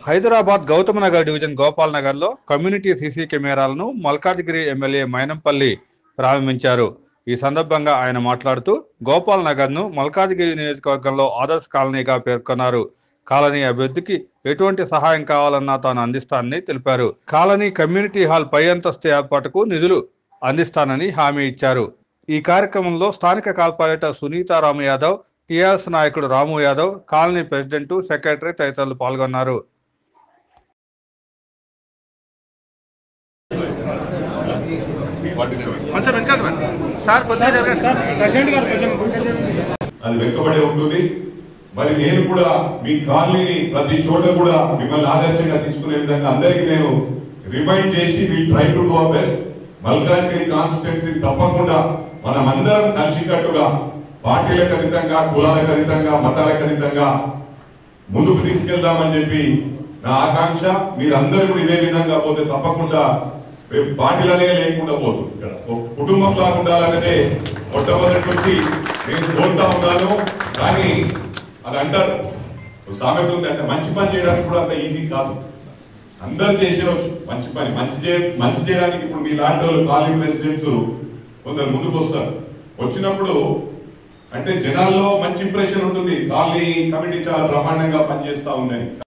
Hyderabad Gautam Nagar division Gopal Nagar లో community CC కెమెరాలను Malkajgiri MLA Mynampally ప్రారంభించారు ఈ సందర్భంగా ఆయన మాట్లాడుతూ గోపాల్ నగర్ ను మల్కాజ్గిరి నియోజకవర్గంలో ఆదర్శ్ కాలనీగా పేర్కొన్నారు కాలనీ అభివృద్ధికి ఎటువంటి సహాయం కావాలన్నా తాను అందిస్తానని తెలిపారు కాలనీ కమ్యూనిటీ హాల్ పై అంతస్తు ఏర్పాటుకు నిధులు అందిస్తానని హామీ ఇచ్చారు ఈ కార్యక్రమంలో స్థానిక కార్పొరేటర్ సునీతారాము యాదవ్ టిఆర్ఎస్ నాయకుడు Ramu Yadav colony president secretary తదితరులు పాల్గొన్నారు కొంచెం వెనకాల రండి. సార్ కొద్దిగా జరగండి అది వెనుకబడి ఉంటుంది మరి నేను కూడా మీ కాలనీని ప్రతి చోట కూడా మిమ్మల్ని ఆదర్శంగా తీసుకునే విధంగా అందరికీ నేను రిమైండ్ చేసి we try to do our best Malkajgiri constituency తప్పకుండా మనం అందరం కలిసికట్టుగా పార్టీలకు అతీతంగా కులాలకు అతీతంగా మతాలకు అతీతంగా ముందుకు తీసుకెళ్దామని చెప్పి నా ఆకాంక్ష మీరందరూ కూడా ఇదే విధంగా పోతే తప్పకుండా రేపు పార్టీలనే లేకుండా పోతుంది ఇక్కడ ఒక కుటుంబం లాగా ఉండాలన్నదే మొట్టమొదటి నుంచి నేను కోరుతా ఉన్నాను కానీ అది అంటారు ఒక సామెత ఉంది అంటే మంచి పని చేయడానికి కూడా అంత ఈజీ కాదు అందరు చేసేవచ్చు మంచి పని మంచి చే మంచి చేయడానికి ఇప్పుడు మీ లాంటి వాళ్ళు కాలనీ ప్రెసిడెంట్స్ కొందరు ముందుకు వస్తారు వచ్చినప్పుడు అంటే జనాల్లో మంచి ఇంప్రెషన్ ఉంటుంది కాలనీ కమిటీ చాలా బ్రహ్మాండంగా పనిచేస్తా ఉందని